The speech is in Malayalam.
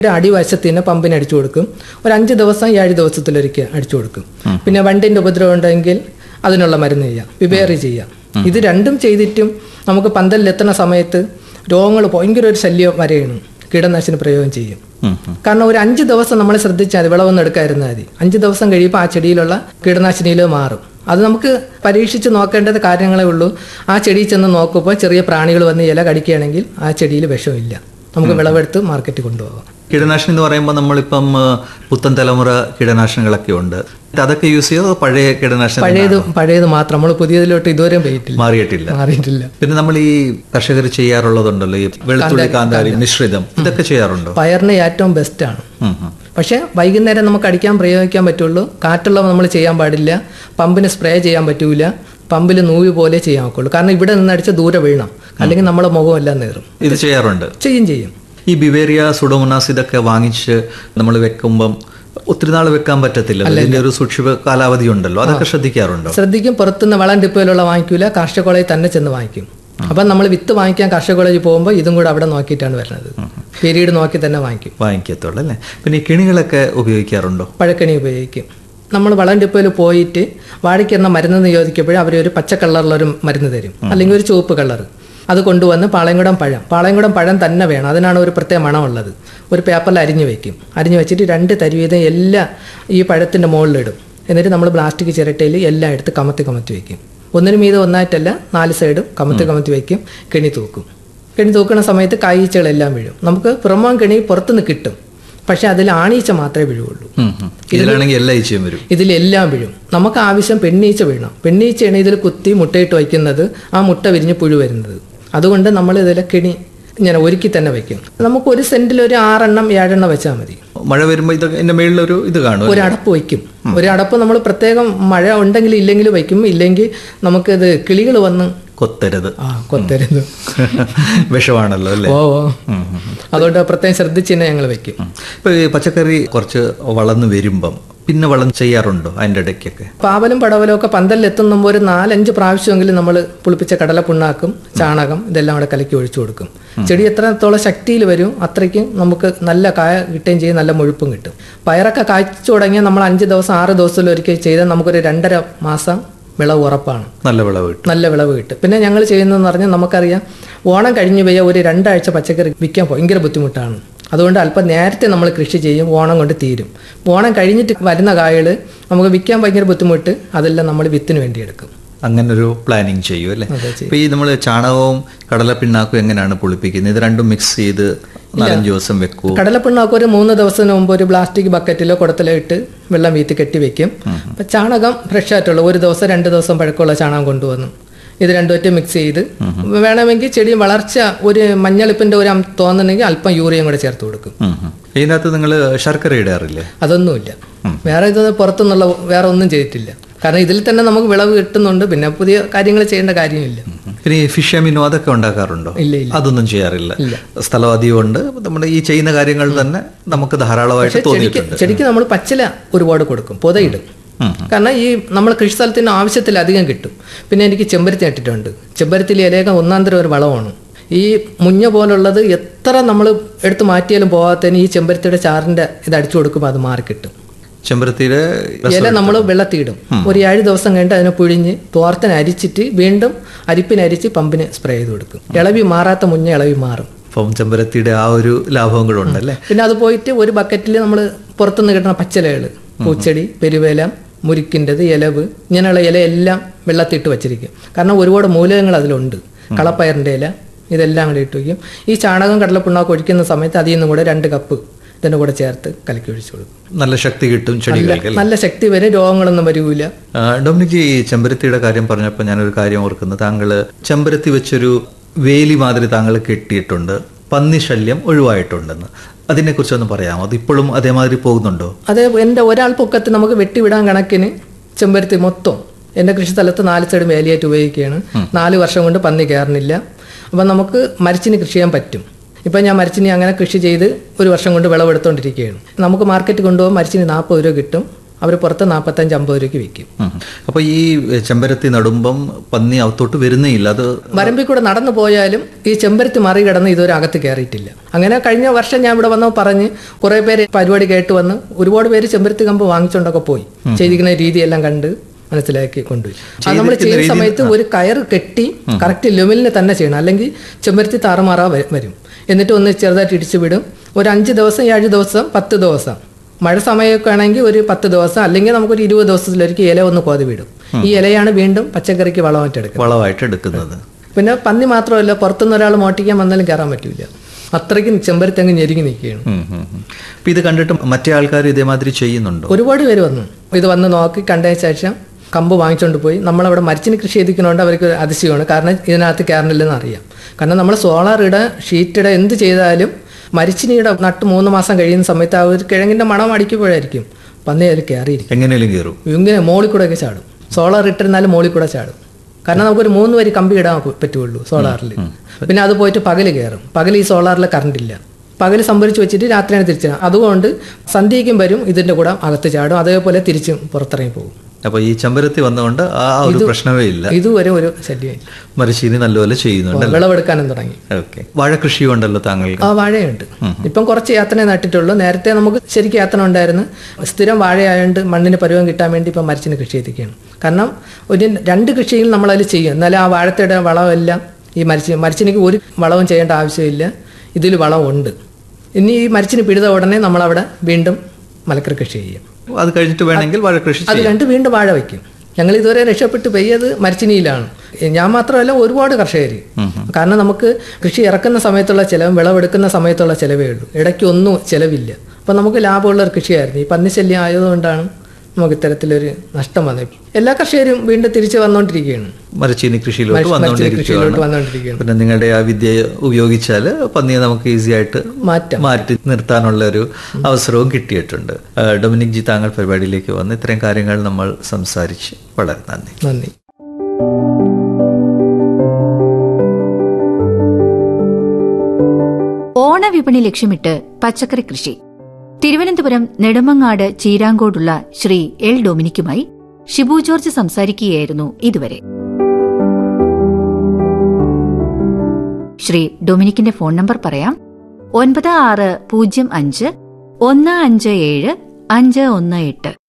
ഒരു അടിവശത്ത് തന്നെ പമ്പിന് അടിച്ചു കൊടുക്കും ഒരു അഞ്ച് ദിവസം ഏഴ് ദിവസത്തിലൊരിക്കൽ അടിച്ചു കൊടുക്കും പിന്നെ വണ്ടിന്റെ ഉപദ്രവം ഉണ്ടെങ്കിൽ അതിനുള്ള മരുന്ന് ചെയ്യാം വിവേറി ചെയ്യാം ഇത് രണ്ടും ചെയ്തിട്ടും നമുക്ക് പന്തലിലെത്തുന്ന സമയത്ത് രോഗങ്ങൾ ഭയങ്കര ഒരു ശല്യം വരെയാണ് കീടനാശിനി പ്രയോഗം ചെയ്യും ഉം, ഉം. കാരണം ഒരു അഞ്ച് ദിവസം നമ്മൾ ശ്രദ്ധിച്ചാൽ മതി വിളവൊന്നും എടുക്കാതിരുന്നാൽ മതി അഞ്ച് ദിവസം കഴിയുമ്പോൾ ആ ചെടിയിലുള്ള കീടനാശിനിയിൽ മാറും അത് നമുക്ക് പരീക്ഷിച്ച് നോക്കേണ്ടത് കാര്യങ്ങളേ ഉള്ളൂ ആ ചെടിയിൽ ചെന്ന് നോക്കുമ്പോൾ ചെറിയ പ്രാണികൾ വന്ന് ഇല കടിക്കുകയാണെങ്കിൽ ആ ചെടിയിൽ വിഷമില്ല നമുക്ക് വിളവെടുത്ത് മാർക്കറ്റിൽ കൊണ്ടുപോകാം കീടനാശിനി എന്ന് പറയുമ്പോൾ നമ്മളിപ്പം ആ, പുത്തൻ തലമുറ കീടനാശിനികളൊക്കെ ഉണ്ട് അതൊക്കെ യൂസ് ചെയ്തോ അതോ പഴയ കീടനാശിനി പഴയത് പഴയത് മാത്രം നമ്മൾ പുതിയതിലോട്ട് ഇതുവരെയും പോയിട്ടില്ല മാറിയിട്ടില്ല മാറിയിട്ടില്ല പിന്നെ നമ്മൾ ഈ കർഷകർ ചെയ്യാറുള്ളതുണ്ടല്ലോ ഈ വെളുത്തുള്ളി കാന്താരി മിശ്രിതം ഇതൊക്കെ ചെയ്യാറുണ്ടോ പയറിന് ഏറ്റവും ബെസ്റ്റാണ് ഉം, ഉം. പക്ഷേ വൈകുന്നേരം നമുക്ക് അടിക്കാൻ പ്രയോഗിക്കാൻ പറ്റുള്ളൂ കാറ്റുള്ളവ നമ്മൾ ചെയ്യാൻ പാടില്ല പമ്പിന് സ്പ്രേ ചെയ്യാൻ പറ്റൂല പമ്പിൽ നൂല് പോലെ ചെയ്യാൻ ഒക്കുള്ളൂ കാരണം ഇവിടെ നിന്ന് അടിച്ച് ദൂരെ വീഴണം അല്ലെങ്കിൽ നമ്മളെ മുഖം എല്ലാം നേറും ഇത് ചെയ്യാറുണ്ട് ചെയ്യും ചെയ്യും ഈ ബിവേറിയ സുഡോമോണാസ് ഇതൊക്കെ വാങ്ങിച്ച് നമ്മൾ വെക്കുമ്പം ഒത്തിരി നാൾ വെക്കാൻ പറ്റത്തില്ല ഇതിന്റെ ഒരു സൂക്ഷിപ്പ കാലാവധി ഉണ്ടല്ലോ അതൊക്കെ ശ്രദ്ധിക്കാറുണ്ടോ ശ്രദ്ധിക്കും പുറത്തുനിന്ന് വളം ഡിപ്പോയിലുള്ള വാങ്ങിക്കൂല കാർഷിക കോളേജിൽ തന്നെ ചെന്ന് വാങ്ങിക്കും അപ്പം നമ്മൾ വിത്ത് വാങ്ങിക്കാൻ കാർഷിക കോളേജിൽ പോകുമ്പോൾ ഇതും കൂടെ അവിടെ നോക്കിയിട്ടാണ് വരുന്നത് പീരീഡ് നോക്കി തന്നെ വാങ്ങിക്കും വാങ്ങിക്കത്തുള്ളൂ അല്ലേ പിന്നെ ഈ കിണികളൊക്കെ ഉപയോഗിക്കാറുണ്ടോ പഴക്കണി ഉപയോഗിക്കും നമ്മൾ വളം ഡിപ്പോയിൽ പോയിട്ട് വാഴയ്ക്കെന്ന മരുന്ന് ചോദിക്കുമ്പോഴേ അവർ ഒരു പച്ച കളറിലൊരു മരുന്ന് തരും അല്ലെങ്കിൽ ഒരു ചുവപ്പ് കളർ അത് കൊണ്ടുവന്ന് പാളയംകുടം പഴം പാളയംകുടം പഴം തന്നെ വേണം അതിനാണ് ഒരു പ്രത്യേക മണമുള്ളത് ഒരു പേപ്പറിൽ അരിഞ്ഞു വെക്കും അരിഞ്ഞു വെച്ചിട്ട് രണ്ട് തരി വീതം എല്ലാം ഈ പഴത്തിൻ്റെ മുകളിലിടും എന്നിട്ട് നമ്മൾ പ്ലാസ്റ്റിക് ചിരട്ടയിൽ എല്ലാം എടുത്ത് കമത്തി കമത്തി വെക്കും ഒന്നിനു മീതെ ഒന്നായിട്ടല്ല നാല് സൈഡും കമത്തി കമത്തി വെക്കും കെണി തൂക്കും കെണി തൂക്കുന്ന സമയത്ത് കായ്ച്ചകളെല്ലാം വീഴും നമുക്ക് പുറമോൻ കെണി പുറത്തുനിന്ന് കിട്ടും പക്ഷെ അതിൽ ആണീച്ച മാത്രമേ വീഴുള്ളൂ ഉം, ഉം. ഇതിലാണെങ്കിൽ എല്ലാ ഈച്ചയും വരും ഇതിലെല്ലാം വീഴും നമുക്ക് ആവശ്യം പെണ്ണീച്ച വീഴണം പെണ്ണീച്ചയാണ് ഇതിൽ കുത്തി മുട്ടയിട്ട് വയ്ക്കുന്നത് ആ മുട്ട വിരിഞ്ഞ് പുഴു വരുന്നത് അതുകൊണ്ട് നമ്മൾ ഇതിൽ കിണി ഇങ്ങനെ ഒരുക്കി തന്നെ വയ്ക്കും നമുക്ക് ഒരു സെന്റിൽ ഒരു ആറെണ്ണം ഏഴെണ്ണം വെച്ചാൽ മതി മഴ വരുമ്പോൾ ഇതൊക്കെ ഇതിന്റെ മേളിലൊരു ഇത് കാണും ഒരു അടപ്പ് വയ്ക്കും ഒരു അടപ്പ് നമ്മൾ പ്രത്യേകം മഴ ഉണ്ടെങ്കിൽ ഇല്ലെങ്കിൽ വയ്ക്കും ഇല്ലെങ്കിൽ നമുക്കിത് കിളികൾ വന്ന് കൊത്തരുത് ആ കൊത്തരുത് വിഷമാണല്ലോ അല്ലേ ഓ ഓ അതുകൊണ്ട് പ്രത്യേകം ശ്രദ്ധിച്ച് തന്നെ ഞങ്ങൾ വെക്കും ഇപ്പൊ ഈ പച്ചക്കറി കുറച്ച് വളർന്നു വരുമ്പം പിന്നെ വളം ചെയ്യാറുണ്ടോ അതിന്റെ ഇടയ്ക്കൊക്കെ പാവലും പടവലും ഒക്കെ പന്തലിൽ എത്തുമ്പോൾ ഒരു നാലഞ്ച് പ്രാവശ്യമെങ്കിലും നമ്മൾ പുളിപ്പിച്ച കടല പുണ്ണാക്കും ചാണകം ഇതെല്ലാം കൂടെ കലക്കി ഒഴിച്ചു കൊടുക്കും ചെടി എത്രത്തോളം ശക്തിയിൽ വരും അത്രയ്ക്കും നമുക്ക് നല്ല കായ കിട്ടുകയും ചെയ്യും നല്ല മുഴുപ്പും കിട്ടും പയറൊക്കെ കായ്ച്ചു തുടങ്ങിയാൽ നമ്മൾ അഞ്ച് ദിവസം ആറ് ദിവസത്തിൽ ഒരിക്കൽ ചെയ്താൽ നമുക്കൊരു രണ്ടര മാസം വിളവ് ഉറപ്പാണ് നല്ല വിളവ് കിട്ടും നല്ല വിളവ് കിട്ടും പിന്നെ ഞങ്ങൾ ചെയ്യുന്നതെന്ന് പറഞ്ഞാൽ നമുക്കറിയാം ഓണം കഴിഞ്ഞ് പോയാൽ ഒരു രണ്ടാഴ്ച പച്ചക്കറി വിൽക്കാൻ ഭയങ്കര ബുദ്ധിമുട്ടാണ് അതുകൊണ്ട് അല്പം നേരത്തെ നമ്മൾ കൃഷി ചെയ്യും ഓണം കൊണ്ട് തീരും ഓണം കഴിഞ്ഞിട്ട് വരുന്ന കായകൾ നമുക്ക് വിൽക്കാൻ ഭയങ്കര ബുദ്ധിമുട്ട് അതെല്ലാം നമ്മൾ വിത്തിന് വേണ്ടി എടുക്കും അങ്ങനെ ഒരു പ്ലാനിങ് ചെയ്യും അല്ലേ അതെ, ചെയ്യും. ഇപ്പൊ ഈ നമ്മൾ ചാണകവും കടലപ്പിണ്ണാക്കും എങ്ങനെയാണ് പൊളിപ്പിക്കുന്നത് ഇത് രണ്ടും മിക്സ് ചെയ്ത് നാലഞ്ച് ദിവസം വെക്കൂ കടലപ്പിണ്ണാക്ക് ഒരു മൂന്ന് ദിവസത്തിന് മുമ്പ് ഒരു പ്ലാസ്റ്റിക് ബക്കറ്റിലോ കുടത്തിലോ ഇട്ട് വെള്ളം വീത്തി കെട്ടി വെക്കും അപ്പം ചാണകം ഫ്രഷ് ആയിട്ടുള്ള ഒരു ദിവസം രണ്ട് ദിവസം പഴക്കമുള്ള ചാണകം കൊണ്ടുവന്നു ഇത് രണ്ടുമൊറ്റ മിക്സ് ചെയ്ത് വേണമെങ്കിൽ ചെടി വളർച്ച ഒരു മഞ്ഞളിപ്പിന്റെ ഒരു അം- തോന്നുന്നെങ്കിൽ അല്പം യൂറിയം കൂടെ ചേർത്ത് കൊടുക്കും ഉം, ഉം. ഇതിനകത്ത് നിങ്ങൾ ശർക്കര ഇടാറില്ലേ അതൊന്നുമില്ല വേറെ ഇത് പുറത്തുനിന്നുള്ള വേറെ ഒന്നും ചെയ്തിട്ടില്ല കാരണം ഇതിൽ തന്നെ നമുക്ക് വിളവ് കിട്ടുന്നുണ്ട് പിന്നെ പുതിയ കാര്യങ്ങൾ ചെയ്യേണ്ട കാര്യമില്ല പിന്നെ ഈ ഫിഷ് അമിനോ അതൊക്കെ ഉണ്ടാക്കാറുണ്ടോ ഇല്ല ഇല്ല അതൊന്നും ചെയ്യാറില്ല സ്ഥലം അധികം ഉണ്ട് നമ്മുടെ ഈ ചെയ്യുന്ന കാര്യങ്ങൾ തന്നെ നമുക്ക് ധാരാളമായിട്ട് ചെടിക്ക് തോന്നിയിട്ടുണ്ട് ചെടിക്ക് നമ്മൾ പച്ചില ഒരുപാട് കൊടുക്കും പുതയിടും കാരണം ഈ നമ്മൾ കൃഷി സ്ഥലത്തിന് ആവശ്യത്തിലധികം കിട്ടും പിന്നെ എനിക്ക് ചെമ്പരത്തി നട്ടിട്ടുണ്ട് ചെമ്പരത്തിയിൽ ഇലയൊക്കെ ഒന്നാം തരം ഒരു വളമാണ് ഈ മുഞ്ഞ പോലുള്ളത് എത്ര നമ്മൾ എടുത്ത് മാറ്റിയാലും പോകാത്തതിന് ഈ ചെമ്പരത്തിയുടെ ചാറിന്റെ ഇത് അടിച്ചു കൊടുക്കുമ്പോൾ അത് മാറി കിട്ടും ചെമ്പരത്തിയുടെ ഇല നമ്മൾ വെള്ളത്തിയിടും ഒരു ഏഴ് ദിവസം കഴിഞ്ഞിട്ട് അതിനെ പുഴിഞ്ഞ് തോർത്തിന് അരിച്ചിട്ട് വീണ്ടും അരിപ്പിന് അരിച്ച് പമ്പിന് സ്പ്രേ ചെയ്ത് കൊടുക്കും ഇളവി മാറാത്ത മുഞ്ഞ ഇളവി മാറും അപ്പം ചെമ്പരത്തിയുടെ ആ ഒരു ലാഭവും കൂടെ ഉണ്ടല്ലേ പിന്നെ അത് പോയിട്ട് ഒരു ബക്കറ്റിൽ നമ്മൾ പുറത്തുനിന്ന് കിട്ടുന്ന പച്ചിലകൾ പൂച്ചെടി പെരുവേല മുരിക്കിൻ്റെത് ഇലവ് ഇങ്ങനെയുള്ള ഇലയെല്ലാം വെള്ളത്തിട്ട് വച്ചിരിക്കും കാരണം ഒരുപാട് മൂലകങ്ങൾ അതിലുണ്ട് കളപ്പയറിൻ്റെ ഇല ഇതെല്ലാം കൂടെ ഇട്ട് വയ്ക്കും ഈ ചാണകം കടലപ്പിണ്ണാക്ക് ഒഴിക്കുന്ന സമയത്ത് അതിൽ നിന്നും കൂടെ രണ്ട് കപ്പ് ഇതിൻ്റെ കൂടെ ചേർത്ത് കലക്കി ഒഴിച്ചു കൊടുക്കും നല്ല ശക്തി കിട്ടും ചെടികൾക്ക് അല്ലേ? നല്ല ശക്തി വരെ രോഗങ്ങളൊന്നും വരൂല ആ, ഡൊമിനിക് ഈ ചെമ്പരത്തിയുടെ കാര്യം പറഞ്ഞപ്പോൾ ഞാനൊരു കാര്യം ഓർക്കുന്നു താങ്കൾ ചെമ്പരത്തി വെച്ചൊരു വേലി മാതിരി താങ്കൾ കെട്ടിയിട്ടുണ്ട് പന്നി ശല്യം ഒഴിവായിട്ടുണ്ടെന്ന് അതിനെക്കുറിച്ചൊന്ന് പറയാമോ അത് ഇപ്പോഴും അതേമാതിരി പോകുന്നുണ്ടോ അത് എൻ്റെ ഒരാൾ പൊക്കത്ത് നമുക്ക് വെട്ടിവിടാൻ കണക്കിന് ചെമ്പരത്തി മൊത്തം എൻ്റെ കൃഷിസ്ഥലത്ത് നാല് സൈഡ് വേലിയായിട്ട് ഉപയോഗിക്കുകയാണ് നാല് വർഷം കൊണ്ട് പന്നി കയറുന്നില്ല അപ്പം നമുക്ക് മരിച്ചിന് കൃഷി ചെയ്യാൻ പറ്റും ഇപ്പം ഞാൻ മരിച്ചിനി അങ്ങനെ കൃഷി ചെയ്ത് ഒരു വർഷം കൊണ്ട് വിളവെടുത്തുകൊണ്ടിരിക്കുകയാണ് നമുക്ക് മാർക്കറ്റ് കൊണ്ടുപോകാൻ മരിച്ചിന് നാൽപ്പത് രൂപ കിട്ടും അവർ പുറത്ത് നാൽപ്പത്തഞ്ച് അമ്പത് രൂപയ്ക്ക് വിൽക്കും ഉം. അപ്പൊ ഈ ചെമ്പരത്തി നടുമ്പം പന്നി അകത്തോട്ട് വരുന്നേ ഇല്ല അത് വരമ്പിൽ കൂടെ നടന്നു പോയാലും ഈ ചെമ്പരത്തി മറികടന്ന് ഇതുവരെ അകത്ത് കയറിയിട്ടില്ല അങ്ങനെ കഴിഞ്ഞ വർഷം ഞാൻ ഇവിടെ വന്നപ്പോൾ പറഞ്ഞ് കുറെ പേര് പരിപാടി കേട്ട് വന്ന് ഒരുപാട് പേര് ചെമ്പരത്തി കമ്പ് വാങ്ങിച്ചുകൊണ്ടൊക്കെ പോയി ചെയ്തിരിക്കുന്ന രീതിയെല്ലാം കണ്ട് മനസ്സിലാക്കി കൊണ്ടുപോയി അത് നമ്മൾ ചെയ്യുന്ന സമയത്ത് ഒരു കയർ കെട്ടി കറക്റ്റ് ലെവലിന് തന്നെ ചെയ്യണം അല്ലെങ്കിൽ ചെമ്പരത്തി താറുമാറാ വ- വരും എന്നിട്ട് ഒന്ന് ചെറുതായിട്ട് ഇടിച്ചു വിടും ഒരു അഞ്ച് ദിവസം ഏഴ് ദിവസം പത്ത് ദിവസം മഴ സമയമൊക്കെ ആണെങ്കിൽ ഒരു പത്ത് ദിവസം അല്ലെങ്കിൽ നമുക്കൊരു ഇരുപത് ദിവസത്തിലൊരിക്കൽ ഇല ഒന്ന് കോതി വിടും ഈ ഇലയാണ് വീണ്ടും പച്ചക്കറിക്ക് വളമായിട്ട് എടുക്കുന്നത് വളമായിട്ട് എടുക്കുന്നത് പിന്നെ പന്നി മാത്രമല്ല പുറത്തുനിന്ന് ഒരാൾ മോട്ടിക്കാൻ വന്നാലും കയറാൻ പറ്റില്ല അത്രയ്ക്കും ചെമ്പരത്തി അങ്ങ് ഞെരുങ്ങി നിൽക്കുകയാണ് ഉം, ഉം, ഉം. അപ്പൊ ഇത് കണ്ടിട്ട് മറ്റേ ആൾക്കാർ ഇതേമാതിരി ചെയ്യുന്നുണ്ടോ ഒരുപാട് പേര് വന്നു ഇത് വന്ന് നോക്കി കണ്ടതിന് ശേഷം കമ്പ് വാങ്ങിച്ചുകൊണ്ട് പോയി നമ്മളവിടെ മരിച്ചിന് കൃഷി ചെയ്തിരിക്കുന്നതുകൊണ്ട് അവർക്ക് ഒരു അതിശയമാണ് കാരണം ഇതിനകത്ത് കയറണില്ലെന്ന് അറിയാം കാരണം നമ്മൾ സോളാർ ഇട ഷീറ്റ് ഇട എന്ത് ചെയ്താലും മരിച്ചിനിയുടെ നട്ട് മൂന്ന് മാസം കഴിയുന്ന സമയത്ത് ആ ഒരു കിഴങ്ങിന്റെ മണം അടിക്കുമ്പോഴായിരിക്കും പന്നി അതിൽ കയറിയിരിക്കും എങ്ങനെയും കയറും ഇങ്ങനെ മോളിൽ കൂടെ ഒക്കെ ചാടും സോളാർ ഇട്ടിരുന്നാലും മോളിൽ കൂടെ ചാടും കാരണം നമുക്കൊരു മൂന്ന് വരി കമ്പി ഇടാൻ പ- പറ്റുള്ളൂ സോളാറിൽ പിന്നെ അത് പോയിട്ട് പകല് കയറും പകൽ ഈ സോളാറിൽ കറണ്ട് ഇല്ല പകൽ സംഭരിച്ച് വെച്ചിട്ട് രാത്രിയാണ് തിരിച്ചു അതുകൊണ്ട് സന്ധ്യയ്ക്കും വരും ഇതിന്റെ കൂടെ അകത്ത് ചാടും അതേപോലെ തിരിച്ചും പുറത്തിറങ്ങി പോകും അപ്പൊ ഈ ചെമ്പരത്തി വന്നതുകൊണ്ട് ആ ഒരു പ്രശ്നമേ ഇല്ല ഇതുവരെ ഒരു ശല്യമായി മരശീനി നല്ലപോലെ ചെയ്യുന്നുണ്ട് വിളവെടുക്കാനും തുടങ്ങി ഓക്കെ വാഴകൃഷി ഉണ്ടല്ലോ താങ്കൾക്ക് ആ വാഴയുണ്ട് ഇപ്പം കുറച്ച് യാത്രയെ നട്ടിട്ടുള്ളൂ നേരത്തെ നമുക്ക് ശരിക്കും യാത്ര ഉണ്ടായിരുന്നു സ്ഥിരം വാഴയായതുകൊണ്ട് മണ്ണിന് പരുവം കിട്ടാൻ വേണ്ടി ഇപ്പം മരിച്ചിന് കൃഷി ചെയ്തിരിക്കുകയാണ് കാരണം ഒരു രണ്ട് കൃഷിയിൽ നമ്മളതിൽ ചെയ്യും എന്നാലും ആ വാഴത്തയുടെ വളമെല്ലാം ഈ മരിച്ച മരിച്ചിനിക്ക് ഒരു വളവും ചെയ്യേണ്ട ആവശ്യമില്ല ഇതിൽ വളമുണ്ട് ഇനി ഈ മരിച്ചിന് പിടിത ഉടനെ നമ്മളവിടെ വീണ്ടും മലക്കറി കൃഷി ചെയ്യും അത് കഴിഞ്ഞിട്ട് വേണമെങ്കിൽ വാഴകൃഷി അത് രണ്ട് വീണ്ടും വാഴ വയ്ക്കും ഞങ്ങൾ ഇതുവരെ രക്ഷപ്പെട്ട് പെയ്യത് മരിച്ചിനിയിലാണ് ഞാൻ മാത്രമല്ല ഒരുപാട് കർഷകർ കാരണം നമുക്ക് കൃഷി ഇറക്കുന്ന സമയത്തുള്ള ചിലവും വിളവെടുക്കുന്ന സമയത്തുള്ള ചിലവേ ഉള്ളൂ ഇടയ്ക്ക് ഒന്നും ചിലവില്ല അപ്പം നമുക്ക് ലാഭമുള്ള ഒരു കൃഷിയായിരുന്നു ഈ പന്നിശല്യം ആയതുകൊണ്ടാണ് നമുക്ക് ഇത്തരത്തിലൊരു നഷ്ടം വന്നത് എല്ലാ കർഷകരും വീണ്ടും തിരിച്ചു വന്നുകൊണ്ടിരിക്കുകയാണ് മരച്ചീനി കൃഷിയിലോട്ട് മരച്ചീനി വന്നുകൊണ്ടിരിക്കുകയാണ് കൃഷിയിലോട്ട് വന്നുകൊണ്ടിരിക്കുകയാണ് പിന്നെ നിങ്ങളുടെ ആ വിദ്യ ഉപയോഗിച്ചാൽ പന്നിയെ നമുക്ക് ഈസി ആയിട്ട് മാറ്റം മാറ്റി നിർത്താനുള്ള ഒരു അവസരവും കിട്ടിയിട്ടുണ്ട് ആ, ഡൊമിനിക് ജി താങ്കൾ പരിപാടിയിലേക്ക് വന്ന് ഇത്രയും കാര്യങ്ങൾ നമ്മൾ സംസാരിച്ച് വളരെ നന്ദി നന്ദി ഓണവിപണി ലക്ഷ്യമിട്ട് പച്ചക്കറി കൃഷി തിരുവനന്തപുരം നെടുമങ്ങാട് ചീരാങ്കോടുള്ള ശ്രീ എൽ ഡൊമിനിക്കുമായി ഷിബു ജോർജ് സംസാരിക്കുകയായിരുന്നു ഇതുവരെ ശ്രീ ഡൊമിനിക്കിന്റെ ഫോൺ നമ്പർ പറയാം ഒൻപത് ആറ് പൂജ്യം അഞ്ച് ഒന്ന് അഞ്ച് ഏഴ് അഞ്ച് ഒന്ന് എട്ട്